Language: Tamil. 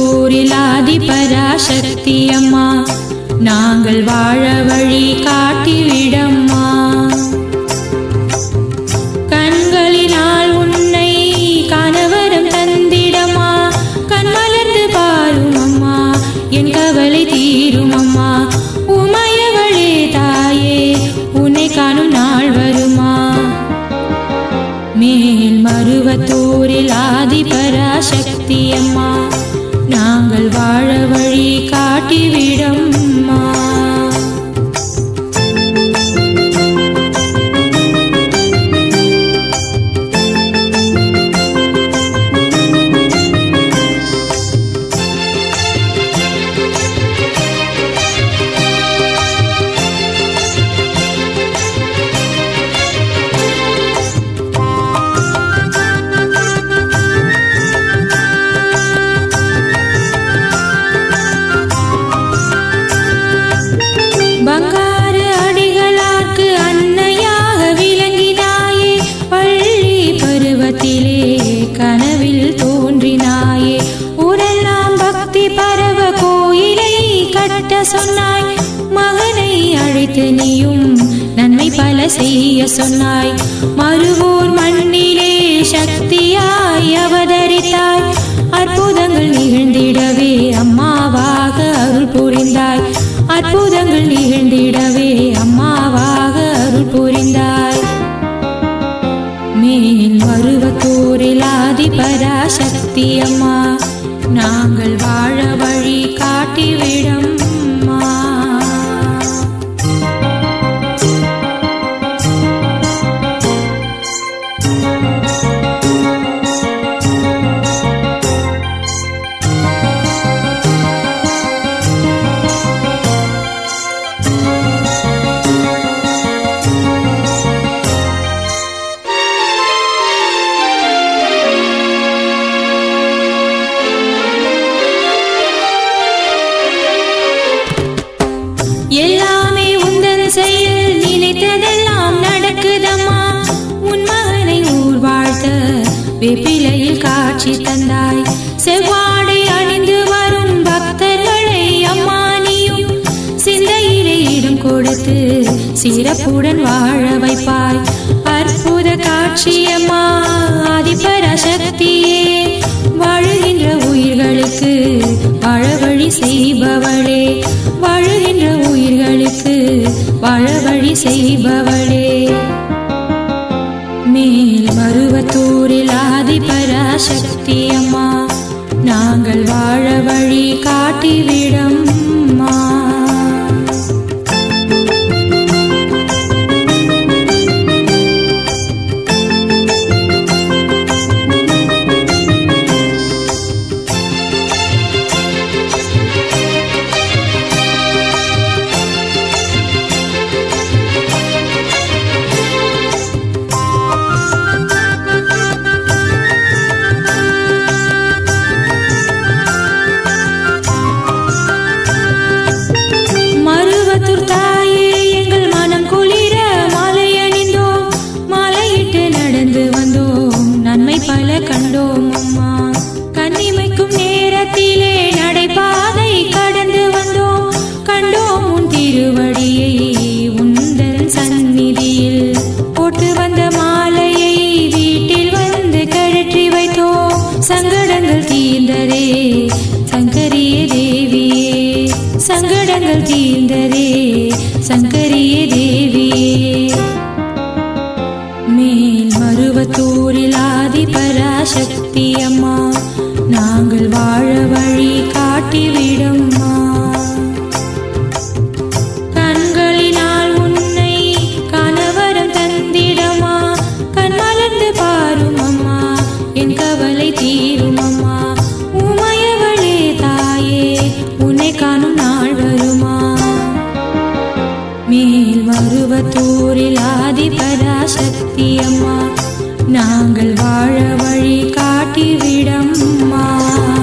மருவத்தூரில் ஆதிபராசக்தி அம்மா நாங்கள் வாழ வழி காட்டிவிடம்மா கண்களினால் உன்னை கணவரம் தந்திடமா கண் மலர்ந்து பாரும் அம்மா என் கவலை தீரும் அம்மா உமையவளே தாயே உன்னை காணும் நாள் வருமா மேல் மருவத்தூரில் ஆதிபராசக்தி அம்மா நாங்கள் வாழ வழி காட்டிவிடம்மா பங்கார அடிகளார்க்கு அன்னையாக விளங்கினாயே பள்ளி பருவத்திலே கனவில் தோன்றினாயே ஊரெல்லாம் பக்தி பரவ கோயிலை கட்ட சொன்னாய் மகனை அழைத்து நீயும் நன்மை பல செய்ய சொன்னாய் மறுவோர் மண்ணிலே சக்தியாய் அவதரித்தாய் அற்புதங்கள் நிகழ்ந்திடவே அம்மாவாக அருள் புரிந்தாய் அற்புதங்கள் நிகழ்ந்திடவே அம்மாவாக அருள் புரிந்தாய் மேல் மருவத்தூரில் ஆதிபராசக்தி அம்மா நாங்கள் வாழ வழி காட்டிவிடம்மா எல்லாமே உந்தன் செயல் நினைத்ததெல்லாம் நடக்குதம்மா உன் மகனை ஊர் வாழ்த்த வெப்பிலையில் காட்சி தந்தாய் செவ்வாடை அணிந்து வரும் பக்தர்களை அம்மா நீயும் சிந்தையிலே இடம் கொடுத்து சிறப்புடன் வாழ வைப்பாய் அற்புத காட்சியம்மா ஆதிபராசக்தியே வாழுகின்ற உயிர்களுக்கு வாழ வழி செய்பவளே வாழுகின்ற உயிர்களுக்கு வாழ வழி செய்பவளே மேல் மருவத்தூரில் ஆதிபராசக்தி அம்மா நாங்கள் வாழ வழி காட்டிவிடம்மா மருவத்தூர் தாயே எங்கள் மனம் குளிர மாலை அணிந்தோம் மாலையிட்டு நடந்து வந்தோம் நன்மை பல கண்டோம் அம்மா கண்ணிமைக்கும் நேரத்திலே நடைபாதை கடந்து வந்தோம் கண்டோம் உன் திருவடியை உந்தன் சந்நிதியில் போட்டு வந்த மாலையை வீட்டில் வந்து கழற்றி வைத்தோம் சங்கடங்கள் தீர்ந்ததே சங்கரியே தேவியே சங்கடங்கள் தீர்ந்ததே சங்கரியே தேவியே மேல் மருவத்தூரில் ஆதிபராசக்தி அம்மா நாங்கள் வாழ வழி காட்டிவிடம்மா கண்களினால் உன்னை கணவரம் தந்திடமா கண் மலர்ந்து பாரும் அம்மா என் கவலை தீரும் அம்மா உமையவளே தாயே உன்னை காணும் நாள் வருமா மேல் மருவத்தூரில் ஆதிபராசக்தி அம்மா நாங்கள் வாழ வழி காட்டிவிடம்மா